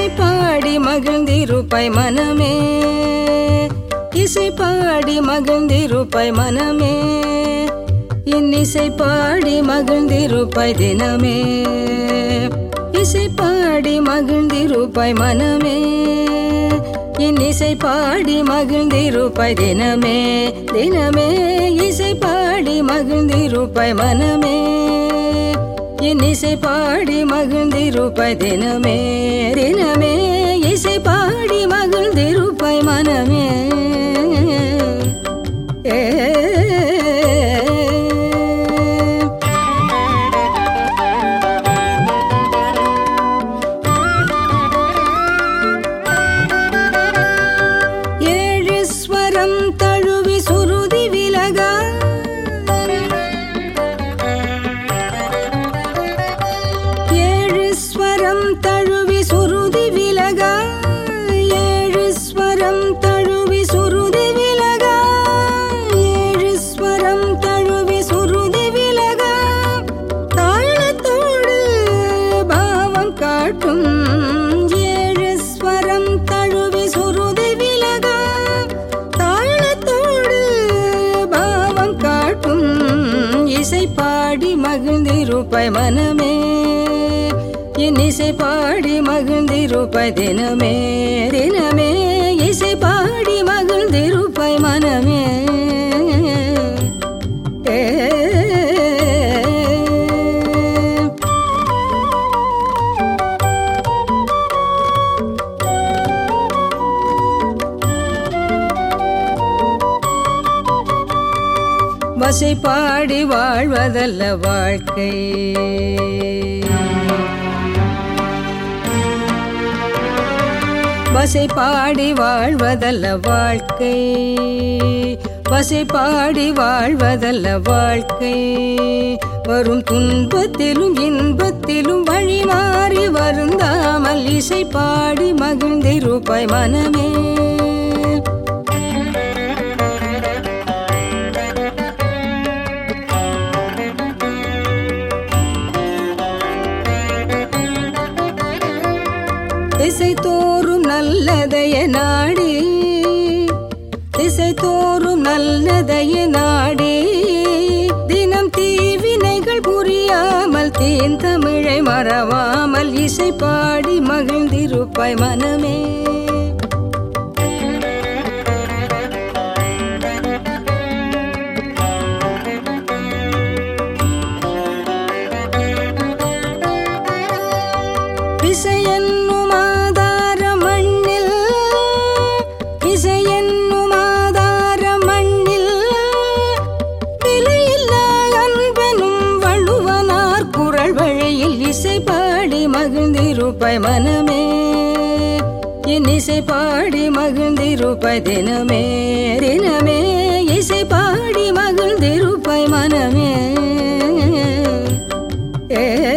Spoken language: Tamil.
இசை பாடி மகிழ்ந்திருப்பாய் மனமே இசை பாடி மகிழ்ந்திருப்பாய் மனமே இன்னிசை பாடி மகிழ்ந்திருப்பாய் தினமே இசை பாடி மகிழ்ந்திருப்பாய் மனமே இன்னிசை பாடி மகிழ்ந்திருப்பாய் தினமே தினமே இசை பாடி மகிழ்ந்திருப்பாய் மனமே இன்னிசை பாடி மகிழ்ந்திருப்பாய் தினமே தினமே இசை பாடி மகிழ்ந்திருப்பாய் மனமே ஏ ஏழு ஸ்வரம் தழுவி சுருதி விலகா ஏழு ஸ்வரம் தழுவி சுருதி விலகா ஏழு ஸ்வரம் தழுவி சுருதி விலகா ஏழு ஸ்வரம் தழுவி சுருதி விலகா தாளத்தோடு பாவம் காட்டும் ஏழு ஸ்வரம் தழுவி சுருதி விலகா தாளத்தோடு பாவம் காட்டும் இசை பாடி மகிழ்ந்திருப்பாய் மனமே என் இசை பாடி மகிழ்ந்திருப்பாய் தினமே தினமே இசை பாடி மகிழ்ந்திருப்பாய் மனமே ஏ வசை பாடி வாழ்வதல்ல வாழ்க்கை வசை பாடி வாழ்வதல்ல வாழ்க்கை வசை பாடி வாழ்வதல்ல வாழ்க்கை வரும் துன்பத்திலும் இன்பத்திலும் வழி மாறி வருந்தாமல் இசை பாடி மகிழ்ந்திருப்பாய் மனமே திசை தோறும் நல்லதைய நாடி திசை தோறும் நல்லதைய நாடி தினம் தீவினைகள் புரியாமல் தேன் தமிழை மறவாமல் இசை பாடி மகிழ்ந்திருப்பாய் மனமே இசையென்னும் ஆதார மண்ணில் இசையென்னும் ஆதார மண்ணில் விலையில்லா அன்பெனும் வள்ளுவனார் குரல் வழியில் இசை பாடி மகிழ்ந்திருப்பாய் மனமே என் இசை பாடி மகிழ்ந்திருப்பாய் தினமே தினமே இசை பாடி மகிழ்ந்திருப்பாய் மனமே ஏ